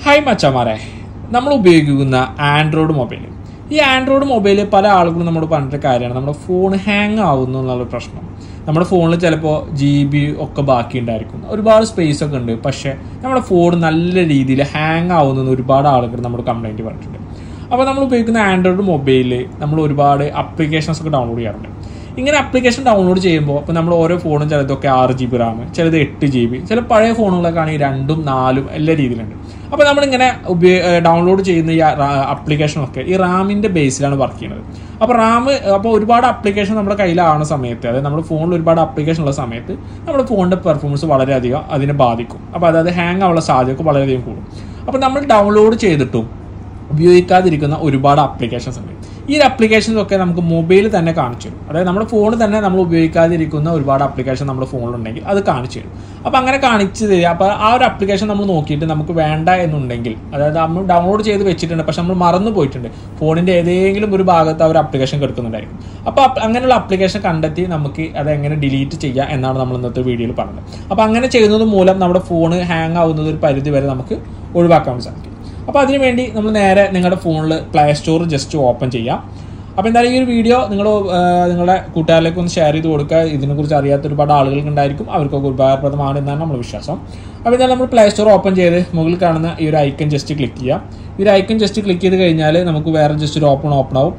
hi മച്ചമാരെ നമ്മൾ ഉപയോഗിക്കുന്ന ആൻഡ്രോയിഡ് മൊബൈൽ ഈ ആൻഡ്രോയിഡ് മൊബൈൽ പല ആളുകളും നമ്മൾ പറഞ്ഞിട്ട് കാര്യമാണ് നമ്മുടെ ഫോൺ ഹാങ് ആവുന്നു എന്നുള്ള പ്രശ്നം നമ്മുടെ ഫോണിൽ ചിലപ്പോൾ ജി ബി ഒക്കെ ബാക്കി ഉണ്ടായിരിക്കും ഒരുപാട് സ്പേസ് ഒക്കെ ഉണ്ട് പക്ഷേ നമ്മുടെ ഫോൺ നല്ല രീതിയിൽ ഹാങ് ആവുന്നെന്ന് ഒരുപാട് ആളുകൾ നമ്മൾ കംപ്ലൈൻറ്റ് പറഞ്ഞിട്ടുണ്ട് അപ്പോൾ നമ്മൾ ഉപയോഗിക്കുന്ന ആൻഡ്രോയിഡ് മൊബൈലിൽ നമ്മൾ ഒരുപാട് അപ്ലിക്കേഷൻസ് ഒക്കെ ഡൗൺലോഡ് ചെയ്യാറുണ്ട് ഇങ്ങനെ ആപ്ലിക്കേഷൻ ഡൗൺലോഡ് ചെയ്യുമ്പോൾ ഇപ്പോൾ നമ്മൾ ഓരോ ഫോണും ചിലതൊക്കെ ആറ് ജി ബി റാം ചിലത് എട്ട് ജി ബി ചില പഴയ ഫോണുകളൊക്കെ ആണെങ്കിൽ രണ്ടും നാലും എല്ലാ രീതിയിലുണ്ട് അപ്പോൾ നമ്മളിങ്ങനെ ഉപയോഗ ഡൗൺലോഡ് ചെയ്യുന്ന ഈ ആപ്ലിക്കേഷനൊക്കെ ഈ റാമിൻ്റെ ബേസിലാണ് വർക്ക് ചെയ്യുന്നത് അപ്പോൾ റാം അപ്പോൾ ഒരുപാട് ആപ്ലിക്കേഷൻ നമ്മുടെ കയ്യിലാവുന്ന സമയത്ത് അതായത് നമ്മുടെ ഫോണിൽ ഒരുപാട് ആപ്ലിക്കേഷൻ ഉള്ള സമയത്ത് നമ്മുടെ ഫോണിൻ്റെ പെർഫോമൻസ് വളരെയധികം അതിനെ ബാധിക്കും അപ്പോൾ അതായത് ഹാങ് ആവാനുള്ള സാധ്യത വളരെയധികം കൂടും അപ്പോൾ നമ്മൾ ഡൗൺലോഡ് ചെയ്തിട്ടും ഉപയോഗിക്കാതിരിക്കുന്ന ഒരുപാട് ആപ്ലിക്കേഷൻസ് ഉണ്ട് ഈ ആപ്ലിക്കേഷൻസ് ഒക്കെ നമുക്ക് മൊബൈൽ തന്നെ കാണിച്ചു തരും അതായത് നമ്മുടെ ഫോണിൽ തന്നെ നമ്മൾ ഉപയോഗിക്കാതിരിക്കുന്ന ഒരുപാട് ആപ്ലിക്കേഷൻ നമ്മുടെ ഫോണിലുണ്ടെങ്കിൽ അത് കാണിച്ചു തരും അപ്പോൾ അങ്ങനെ കാണിച്ചു തരിക അപ്പോൾ ആ ഒരു ആപ്ലിക്കേഷൻ നമ്മൾ നോക്കിയിട്ട് നമുക്ക് വേണ്ട എന്നുണ്ടെങ്കിൽ അതായത് നമ്മൾ ഡൗൺലോഡ് ചെയ്ത് വെച്ചിട്ടുണ്ട് പക്ഷെ നമ്മൾ മറന്നു പോയിട്ടുണ്ട് ഫോണിൻ്റെ ഏതെങ്കിലും ഒരു ഭാഗത്ത് ആ ഒരു ആപ്ലിക്കേഷൻ കിടക്കുന്നുണ്ടായിരിക്കും അപ്പോൾ അങ്ങനെയുള്ള ആപ്ലിക്കേഷൻ കണ്ടെത്തി നമുക്ക് അത് എങ്ങനെ ഡിലീറ്റ് ചെയ്യാം എന്നാണ് നമ്മൾ ഇന്നത്തെ വീഡിയോയിൽ പറഞ്ഞത് അപ്പോൾ അങ്ങനെ ചെയ്യുന്നത് മൂലം നമ്മുടെ ഫോൺ ഹാങ് ആവുന്നത് ഒരു പരിധി വരെ നമുക്ക് ഒഴിവാക്കാൻ സാധിക്കും അപ്പോൾ അതിനുവേണ്ടി നമ്മൾ നേരെ നിങ്ങളുടെ ഫോണിൽ പ്ലേ സ്റ്റോർ ജസ്റ്റ് ഓപ്പൺ ചെയ്യാം അപ്പോൾ എന്തായാലും ഈ ഒരു വീഡിയോ നിങ്ങൾ നിങ്ങളുടെ കൂട്ടുകാരിലേക്ക് ഒന്ന് ഷെയർ ചെയ്ത് കൊടുക്കുക ഇതിനെക്കുറിച്ച് അറിയാത്ത ഒരുപാട് ആളുകൾക്ക് ഉണ്ടായിരിക്കും അവർക്കൊക്കെ ഉപകാരപ്രദമാണ് എന്നാണ് നമ്മൾ വിശ്വാസം അപ്പോൾ എന്തായാലും നമ്മൾ പ്ലേ സ്റ്റോർ ഓപ്പൺ ചെയ്ത് മുകളിൽ കാണുന്ന ഈ ഒരു ഐക്കൺ ജസ്റ്റ് ക്ലിക്ക് ചെയ്യാം ഈ ഒരു ഐക്കൺ ജസ്റ്റ് ക്ലിക്ക് ചെയ്ത് കഴിഞ്ഞാൽ നമുക്ക് വേറെ ജസ്റ്റ് ഒരു ഓപ്പൺ ഓപ്പൺ ആവും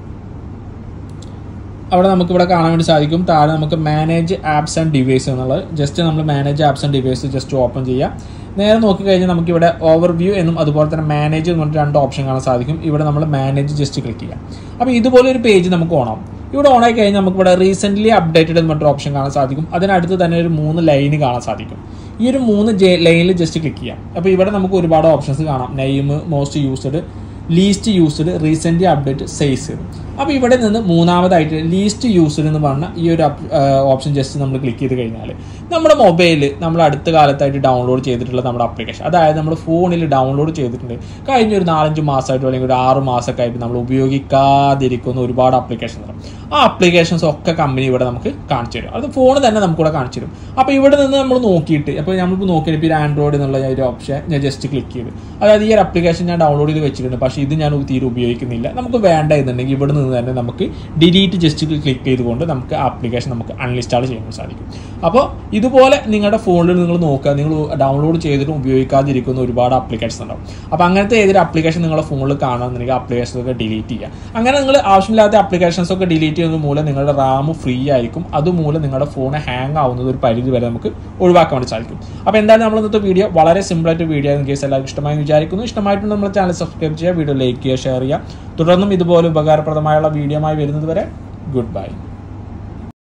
അവിടെ നമുക്ക് ഇവിടെ കാണാൻ വേണ്ടി സാധിക്കും താഴെ നമുക്ക് മാനേജ് ആപ്സ് ആൻഡ് ഡിവൈസ് എന്നുള്ളത് ജസ്റ്റ് നമ്മൾ manage apps and device just open ചെയ്യാം നേരെ നോക്കിക്കഴിഞ്ഞാൽ നമുക്ക് ഇവിടെ ഓവർവ്യൂ എന്നും അതുപോലെ തന്നെ മാനേജ് എന്ന് പറഞ്ഞിട്ട് രണ്ട് ഓപ്ഷൻ കാണാൻ സാധിക്കും ഇവിടെ നമ്മൾ മാനേജ് ജസ്റ്റ് ക്ലിക്ക് ചെയ്യാം അപ്പോൾ ഇതുപോലെ ഒരു പേജ് നമുക്ക് ഓണാവും ഇവിടെ ഓൺ ആയി കഴിഞ്ഞാൽ നമുക്ക് ഇവിടെ റീസെൻ്റ്ലി അപ്ഡേറ്റഡ് എന്ന് പറഞ്ഞിട്ട് ഓപ്ഷൻ കാണാൻ സാധിക്കും അതിനടുത്ത് തന്നെ ഒരു മൂന്ന് ലൈന് കാണാൻ സാധിക്കും ഈ ഒരു മൂന്ന് ലൈനിൽ ജസ്റ്റ് ക്ലിക്ക് ചെയ്യാം അപ്പോൾ ഇവിടെ നമുക്ക് ഒരുപാട് ഓപ്ഷൻസ് കാണാം name most used least used recently update size അപ്പോൾ ഇവിടെ നിന്ന് മൂന്നാമതായിട്ട് ലീസ്റ്റ് യൂസ്ഡ് എന്ന് പറഞ്ഞ ഈ ഒരു ഓപ്ഷൻ ജസ്റ്റ് നമ്മൾ ക്ലിക്ക് ചെയ്ത് കഴിഞ്ഞാൽ നമ്മുടെ മൊബൈൽ നമ്മൾ അടുത്ത കാലത്തായിട്ട് ഡൗൺലോഡ് ചെയ്തിട്ടുള്ള നമ്മുടെ ആപ്ലിക്കേഷൻ അതായത് നമ്മൾ ഫോണിൽ ഡൗൺലോഡ് ചെയ്തിട്ടുണ്ട് കഴിഞ്ഞ ഒരു നാലഞ്ച് മാസമായിട്ടോ അല്ലെങ്കിൽ ഒരു ആറ് മാസമൊക്കെ ആയിട്ട് നമ്മൾ ഉപയോഗിക്കാതിരിക്കുന്ന ഒരുപാട് ആപ്ലിക്കേഷൻ ഉണ്ട് ആ ആപ്ലിക്കേഷൻസ് ഒക്കെ കമ്പനി ഇവിടെ നമുക്ക് കാണിച്ചു തരും അത് ഫോൺ തന്നെ നമുക്കിവിടെ കാണിച്ചു തരും അപ്പോൾ ഇവിടെ നിന്ന് നമ്മൾ നോക്കിയിട്ട് അപ്പോൾ നമ്മളിപ്പോൾ നോക്കിയിട്ട് ഇപ്പോൾ ആൻഡ്രോയിഡ് എന്നുള്ള ഒരു ഓപ്ഷൻ ഞാൻ ജസ്റ്റ് ക്ലിക്ക് ചെയ്ത് അതായത് ഈ ഒരു ആപ്ലിക്കേഷൻ ഞാൻ ഡൗൺലോഡ് ചെയ്ത് വെച്ചിട്ടുണ്ട് പക്ഷേ ഇത് ഞാൻ തീരെ ഉപയോഗിക്കുന്നില്ല നമുക്ക് വേണ്ട എന്നുണ്ടെങ്കിൽ ഇവിടെ നിന്ന് തന്നെ നമുക്ക് ഡിലീറ്റ് ജസ്റ്റ് ക്ലിക്ക് ചെയ്തുകൊണ്ട് നമുക്ക് ആപ്ലിക്കേഷൻ നമുക്ക് അൺഇൻസ്റ്റാൾ ചെയ്യാൻ സാധിക്കും അപ്പോൾ ഇതുപോലെ നിങ്ങളുടെ ഫോണിൽ നിങ്ങൾ നോക്കുക നിങ്ങൾ ഡൗൺലോഡ് ചെയ്തിട്ടും ഉപയോഗിക്കാതിരിക്കുന്ന ഒരുപാട് ആപ്ലിക്കേഷൻസ് ഉണ്ടാവും അപ്പോൾ അങ്ങനത്തെ ഏതൊരു ആപ്ലിക്കേഷൻ നിങ്ങളുടെ ഫോണിൽ കാണുന്നുണ്ടെങ്കിൽ ആപ്ലിക്കേഷൻസ് ഒക്കെ ഡിലീറ്റ് ചെയ്യുക അങ്ങനെ നിങ്ങൾ ആവശ്യമില്ലാത്ത ആപ്ലിക്കേഷൻസ് ഒക്കെ ഡിലീറ്റ് ചെയ്യുന്നത് മൂലം നിങ്ങളുടെ റാം ഫ്രീ ആയിരിക്കും അതുമൂലം നിങ്ങളുടെ ഫോൺ ഹാങ് ആവുന്നത് ഒരു പരിധി വരെ നമുക്ക് ഒഴിവാക്കാൻ വേണ്ടി സാധിക്കും അപ്പോൾ എന്തായാലും നമ്മൾ ഇന്നത്തെ വീഡിയോ വളരെ സിമ്പിളായിട്ട് വീഡിയോ ആയിരുന്നു കേസ് എല്ലാവർക്കും ഇഷ്ടമായി വിചാരിക്കുന്നു ഇഷ്ടമായിട്ടുണ്ട് നമ്മുടെ ചാനൽ സബ്സ്ക്രൈബ് ചെയ്യുക വീഡിയോ ലൈക്ക് ചെയ്യുക ഷെയർ ചെയ്യുക തുടർന്നും ഇതുപോലെ ഉപകാരപ്രദമായുള്ള വീഡിയോമായി വരുന്നത് വരെ ഗുഡ് ബൈ